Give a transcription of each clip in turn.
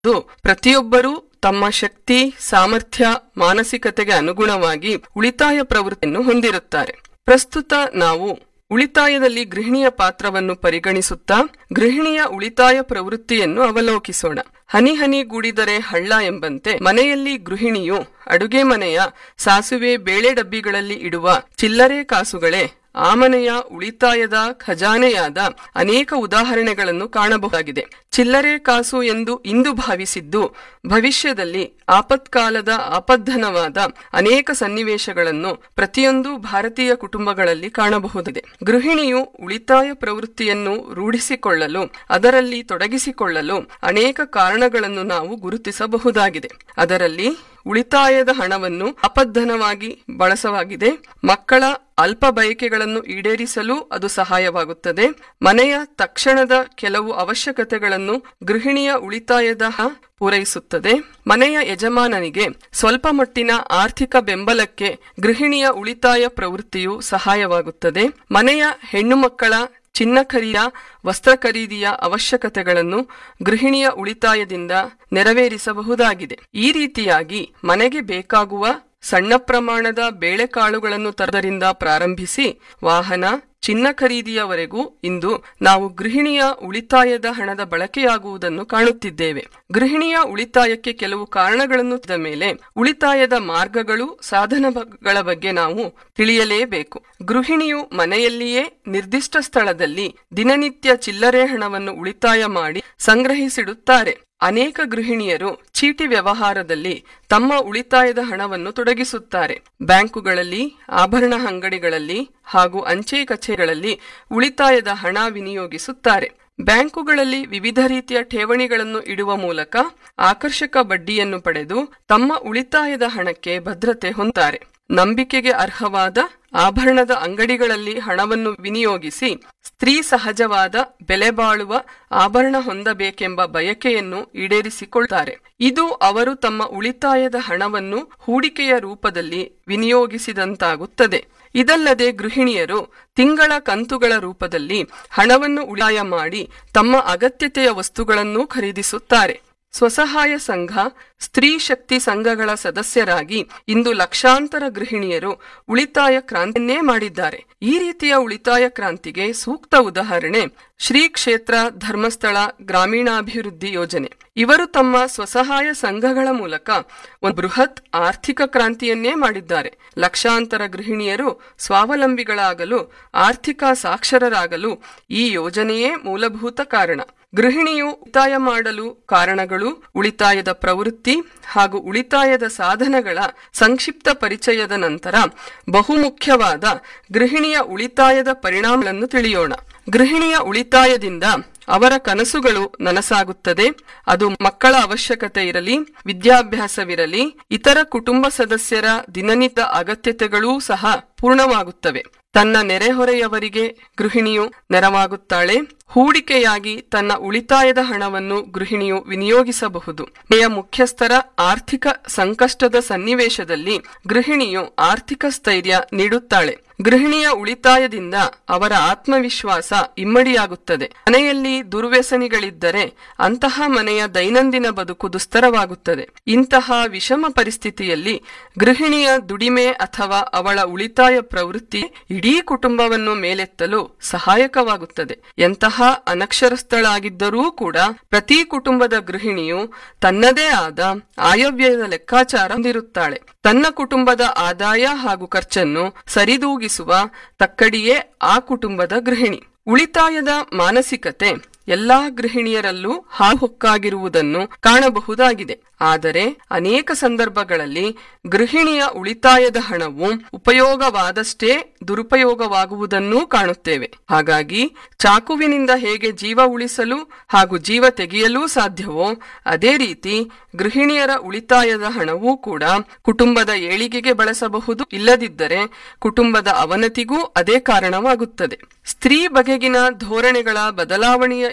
ಅದು ಪ್ರತಿಯೊಬ್ಬರೂ ತಮ್ಮ ಶಕ್ತಿ ಸಾಮರ್ಥ್ಯ ಮಾನಸಿಕತೆಗೆ ಅನುಗುಣವಾಗಿ ಉಳಿತಾಯ ಪ್ರವೃತ್ತಿಯನ್ನು ಹೊಂದಿರುತ್ತಾರೆ ಪ್ರಸ್ತುತ ನಾವು ಉಳಿತಾಯದಲ್ಲಿ ಗೃಹಿಣಿಯ ಪಾತ್ರವನ್ನು ಪರಿಗಣಿಸುತ್ತಾ ಗೃಹಿಣಿಯ ಉಳಿತಾಯ ಪ್ರವೃತ್ತಿಯನ್ನು ಅವಲೋಕಿಸೋಣ ಹನಿ ಹನಿ ಗೂಡಿದರೆ ಹಳ್ಳ ಎಂಬಂತೆ ಮನೆಯಲ್ಲಿ ಗೃಹಿಣಿಯು ಅಡುಗೆ ಮನೆಯ ಸಾಸುವೆ ಬೇಳೆ ಡಬ್ಬಿಗಳಲ್ಲಿ ಇಡುವ ಚಿಲ್ಲರೆ ಕಾಸುಗಳೇ ಆ ಮನೆಯ ಉಳಿತಾಯದ ಖಜಾನೆಯಾದ ಅನೇಕ ಉದಾಹರಣೆಗಳನ್ನು ಕಾಣಬಹುದಾಗಿದೆ ಚಿಲ್ಲರೆ ಕಾಸು ಎಂದು ಇಂದು ಭಾವಿಸಿದ್ದು ಭವಿಷ್ಯದಲ್ಲಿ ಆಪತ್ಕಾಲದ ಆಪದ್ಧನವಾದ ಅನೇಕ ಸನ್ನಿವೇಶಗಳನ್ನು ಪ್ರತಿಯೊಂದು ಭಾರತೀಯ ಕುಟುಂಬಗಳಲ್ಲಿ ಕಾಣಬಹುದಿದೆ ಗೃಹಿಣಿಯು ಉಳಿತಾಯ ಪ್ರವೃತ್ತಿಯನ್ನು ರೂಢಿಸಿಕೊಳ್ಳಲು ಅದರಲ್ಲಿ ತೊಡಗಿಸಿಕೊಳ್ಳಲು ಅನೇಕ ಕಾರಣಗಳನ್ನು ನಾವು ಗುರುತಿಸಬಹುದಾಗಿದೆ ಅದರಲ್ಲಿ ಉಳಿತಾಯದ ಹಣವನ್ನು ಅಪದ್ಧನವಾಗಿ ಬಳಸವಾಗಿದೆ ಮಕ್ಕಳ ಅಲ್ಪ ಬಯಕೆಗಳನ್ನು ಈಡೇರಿಸಲು ಅದು ಸಹಾಯವಾಗುತ್ತದೆ ಮನೆಯ ತಕ್ಷಣದ ಕೆಲವು ಅವಶ್ಯಕತೆಗಳನ್ನು ಗೃಹಿಣಿಯ ಉಳಿತಾಯದ ಹ ಪೂರೈಸುತ್ತದೆ ಮನೆಯ ಯಜಮಾನನಿಗೆ ಸ್ವಲ್ಪ ಮಟ್ಟಿನ ಆರ್ಥಿಕ ಬೆಂಬಲಕ್ಕೆ ಗೃಹಿಣಿಯ ಉಳಿತಾಯ ಪ್ರವೃತ್ತಿಯು ಸಹಾಯವಾಗುತ್ತದೆ ಮನೆಯ ಹೆಣ್ಣು ಮಕ್ಕಳ ಚಿನ್ನ ಖರೀದಿಯ ವಸ್ತ್ರ ಖರೀದಿಯ ಅವಶ್ಯಕತೆಗಳನ್ನು ಗೃಹಿಣಿಯ ಉಳಿತಾಯದಿಂದ ನೆರವೇರಿಸಬಹುದಾಗಿದೆ ಈ ರೀತಿಯಾಗಿ ಮನೆಗೆ ಬೇಕಾಗುವ ಸಣ್ಣ ಪ್ರಮಾಣದ ಬೇಳೆಕಾಳುಗಳನ್ನು ತರದರಿಂದ ಪ್ರಾರಂಭಿಸಿ ವಾಹನ ಚಿನ್ನ ಖರೀದಿಯವರೆಗೂ ಇಂದು ನಾವು ಗೃಹಿಣಿಯ ಉಳಿತಾಯದ ಹಣದ ಬಳಕೆಯಾಗುವುದನ್ನು ಕಾಣುತ್ತಿದ್ದೇವೆ ಗೃಹಿಣಿಯ ಉಳಿತಾಯಕ್ಕೆ ಕೆಲವು ಕಾರಣಗಳನ್ನು ತಿಳಿದ ಮೇಲೆ ಉಳಿತಾಯದ ಮಾರ್ಗಗಳು ಸಾಧನಗಳ ಬಗ್ಗೆ ನಾವು ತಿಳಿಯಲೇಬೇಕು ಗೃಹಿಣಿಯು ಮನೆಯಲ್ಲಿಯೇ ನಿರ್ದಿಷ್ಟ ಸ್ಥಳದಲ್ಲಿ ದಿನನಿತ್ಯ ಚಿಲ್ಲರೆ ಹಣವನ್ನು ಉಳಿತಾಯ ಮಾಡಿ ಸಂಗ್ರಹಿಸಿಡುತ್ತಾರೆ ಅನೇಕ ಗೃಹಿಣಿಯರು ಚೀಟಿ ವ್ಯವಹಾರದಲ್ಲಿ ತಮ್ಮ ಉಳಿತಾಯದ ಹಣವನ್ನು ತೊಡಗಿಸುತ್ತಾರೆ ಬ್ಯಾಂಕುಗಳಲ್ಲಿ ಆಭರಣ ಅಂಗಡಿಗಳಲ್ಲಿ ಹಾಗೂ ಅಂಚೆ ಕಚೇರಿಗಳಲ್ಲಿ ಉಳಿತಾಯದ ಹಣ ವಿನಿಯೋಗಿಸುತ್ತಾರೆ ಬ್ಯಾಂಕುಗಳಲ್ಲಿ ವಿವಿಧ ರೀತಿಯ ಠೇವಣಿಗಳನ್ನು ಇಡುವ ಮೂಲಕ ಆಕರ್ಷಕ ಬಡ್ಡಿಯನ್ನು ಪಡೆದು ತಮ್ಮ ಉಳಿತಾಯದ ಹಣಕ್ಕೆ ಭದ್ರತೆ ಹೊಂತಾರೆ ನಂಬಿಕೆಗೆ ಅರ್ಹವಾದ ಆಭರಣದ ಅಂಗಡಿಗಳಲ್ಲಿ ಹಣವನ್ನು ವಿನಿಯೋಗಿಸಿ ಸ್ತ್ರೀ ಸಹಜವಾದ ಬೆಲೆ ಬಾಳುವ ಆಭರಣ ಹೊಂದಬೇಕೆಂಬ ಬಯಕೆಯನ್ನು ಈಡೇರಿಸಿಕೊಳ್ತಾರೆ ಇದು ಅವರು ತಮ್ಮ ಉಳಿತಾಯದ ಹಣವನ್ನು ಹೂಡಿಕೆಯ ರೂಪದಲ್ಲಿ ವಿನಿಯೋಗಿಸಿದಂತಾಗುತ್ತದೆ ಇದಲ್ಲದೆ ಗೃಹಿಣಿಯರು ತಿಂಗಳ ಕಂತುಗಳ ರೂಪದಲ್ಲಿ ಹಣವನ್ನು ಉಳಿತಾಯ ಮಾಡಿ ತಮ್ಮ ಅಗತ್ಯತೆಯ ವಸ್ತುಗಳನ್ನು ಖರೀದಿಸುತ್ತಾರೆ ಸ್ವಸಹಾಯ ಸಂಘ ಸ್ತ್ರೀ ಶಕ್ತಿ ಸಂಘಗಳ ಸದಸ್ಯರಾಗಿ ಇಂದು ಲಕ್ಷಾಂತರ ಗೃಹಿಣಿಯರು ಉಳಿತಾಯ ಕ್ರಾಂತಿಯನ್ನೇ ಮಾಡಿದ್ದಾರೆ ಈ ರೀತಿಯ ಉಳಿತಾಯ ಕ್ರಾಂತಿಗೆ ಸೂಕ್ತ ಉದಾಹರಣೆ ಶ್ರೀ ಕ್ಷೇತ್ರ ಧರ್ಮಸ್ಥಳ ಗ್ರಾಮೀಣಾಭಿವೃದ್ಧಿ ಯೋಜನೆ ಇವರು ತಮ್ಮ ಸ್ವಸಹಾಯ ಸಂಘಗಳ ಮೂಲಕ ಒಂದು ಬೃಹತ್ ಆರ್ಥಿಕ ಕ್ರಾಂತಿಯನ್ನೇ ಮಾಡಿದ್ದಾರೆ ಲಕ್ಷಾಂತರ ಗೃಹಿಣಿಯರು ಸ್ವಾವಲಂಬಿಗಳಾಗಲು ಆರ್ಥಿಕ ಸಾಕ್ಷರರಾಗಲು ಈ ಯೋಜನೆಯೇ ಮೂಲಭೂತ ಕಾರಣ ಗೃಹಿಣಿಯು ಉಳಿತಾಯ ಮಾಡಲು ಕಾರಣಗಳು ಉಳಿತಾಯದ ಪ್ರವೃತ್ತಿ ಹಾಗೂ ಉಳಿತಾಯದ ಸಾಧನಗಳ ಸಂಕ್ಷಿಪ್ತ ಪರಿಚಯದ ನಂತರ ಬಹುಮುಖ್ಯವಾದ ಗೃಹಿಣಿಯ ಉಳಿತಾಯದ ಪರಿಣಾಮಗಳನ್ನು ತಿಳಿಯೋಣ ಗೃಹಿಣಿಯ ಉಳಿತಾಯದಿಂದ ಅವರ ಕನಸುಗಳು ನನಸಾಗುತ್ತದೆ ಅದು ಮಕ್ಕಳ ಅವಶ್ಯಕತೆ ಇರಲಿ ವಿದ್ಯಾಭ್ಯಾಸವಿರಲಿ ಇತರ ಕುಟುಂಬ ಸದಸ್ಯರ ದಿನನಿತ್ಯ ಅಗತ್ಯತೆಗಳೂ ಸಹ ಪೂರ್ಣವಾಗುತ್ತವೆ ತನ್ನ ನೆರೆಹೊರೆಯವರಿಗೆ ಗೃಹಿಣಿಯು ನೆರವಾಗುತ್ತಾಳೆ ಹೂಡಿಕೆಯಾಗಿ ತನ್ನ ಉಳಿತಾಯದ ಹಣವನ್ನು ಗೃಹಿಣಿಯು ವಿನಿಯೋಗಿಸಬಹುದು ಮನೆಯ ಮುಖ್ಯಸ್ಥರ ಆರ್ಥಿಕ ಸಂಕಷ್ಟದ ಸನ್ನಿವೇಶದಲ್ಲಿ ಗೃಹಿಣಿಯು ಆರ್ಥಿಕ ಸ್ಥೈರ್ಯ ನೀಡುತ್ತಾಳೆ ಗೃಹಿಣಿಯ ಉಳಿತಾಯದಿಂದ ಅವರ ಆತ್ಮವಿಶ್ವಾಸ ಇಮ್ಮಡಿಯಾಗುತ್ತದೆ ಮನೆಯಲ್ಲಿ ದುರ್ವ್ಯಸನಿಗಳಿದ್ದರೆ ಅಂತಹ ಮನೆಯ ದೈನಂದಿನ ಬದುಕು ದುಸ್ತರವಾಗುತ್ತದೆ ಇಂತಹ ವಿಷಮ ಪರಿಸ್ಥಿತಿಯಲ್ಲಿ ಗೃಹಿಣಿಯ ದುಡಿಮೆ ಅಥವಾ ಅವಳ ಉಳಿತಾಯ ಪ್ರವೃತ್ತಿ ಇಡೀ ಕುಟುಂಬವನ್ನು ಮೇಲೆತ್ತಲು ಸಹಾಯಕವಾಗುತ್ತದೆ ಎಂತಹ ಅನಕ್ಷರಸ್ಥಳಾಗಿದ್ದರೂ ಕೂಡ ಪ್ರತಿ ಕುಟುಂಬದ ಗೃಹಿಣಿಯು ತನ್ನದೇ ಆದ ಆಯವ್ಯಯದ ಲೆಕ್ಕಾಚಾರ ಹೊಂದಿರುತ್ತಾಳೆ ತನ್ನ ಕುಟುಂಬದ ಆದಾಯ ಹಾಗೂ ಖರ್ಚನ್ನು ಸರಿದೂಗಿಸುವ ತಕ್ಕಡಿಯೇ ಆ ಕುಟುಂಬದ ಗೃಹಿಣಿ ಉಳಿತಾಯದ ಮಾನಸಿಕತೆ ಎಲ್ಲಾ ಗೃಹಿಣಿಯರಲ್ಲೂ ಹಾಹೊಕ್ಕಾಗಿರುವುದನ್ನು ಕಾಣಬಹುದಾಗಿದೆ ಆದರೆ ಅನೇಕ ಸಂದರ್ಭಗಳಲ್ಲಿ ಗೃಹಿಣಿಯ ಉಳಿತಾಯದ ಹಣವು ಉಪಯೋಗವಾದಷ್ಟೇ ದುರುಪಯೋಗವಾಗುವುದನ್ನೂ ಕಾಣುತ್ತೇವೆ ಹಾಗಾಗಿ ಚಾಕುವಿನಿಂದ ಹೇಗೆ ಜೀವ ಉಳಿಸಲು ಹಾಗೂ ಜೀವ ತೆಗೆಯಲೂ ಸಾಧ್ಯವೋ ಅದೇ ರೀತಿ ಗೃಹಿಣಿಯರ ಉಳಿತಾಯದ ಹಣವೂ ಕೂಡ ಕುಟುಂಬದ ಏಳಿಗೆಗೆ ಬಳಸಬಹುದು ಇಲ್ಲದಿದ್ದರೆ ಕುಟುಂಬದ ಅವನತಿಗೂ ಅದೇ ಕಾರಣವಾಗುತ್ತದೆ ಸ್ತ್ರೀ ಬಗೆಗಿನ ಧೋರಣೆಗಳ ಬದಲಾವಣೆಯ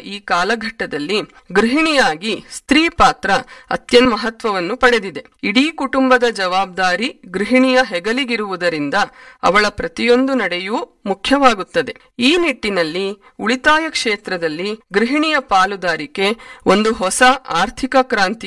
ಈ ಕಾಲಘಟ್ಟದಲ್ಲಿ ಗೃಹಿಣಿಯಾಗಿ ಸ್ತ್ರೀ ಪಾತ್ರ ಅತ್ಯಂತ ಮಹತ್ವವನ್ನು ಪಡೆದಿದೆ ಇಡೀ ಕುಟುಂಬದ ಜವಾಬ್ದಾರಿ ಗೃಹಿಣಿಯ ಹೆಗಲಿಗಿರುವುದರಿಂದ ಅವಳ ಪ್ರತಿಯೊಂದು ನಡೆಯೂ ಮುಖ್ಯವಾಗುತ್ತದೆ ಈ ನಿಟ್ಟಿನಲ್ಲಿ ಉಳಿತಾಯ ಕ್ಷೇತ್ರದಲ್ಲಿ ಗೃಹಿಣಿಯ ಪಾಲುದಾರಿಕೆ ಒಂದು ಹೊಸ ಆರ್ಥಿಕ ಕ್ರಾಂತಿ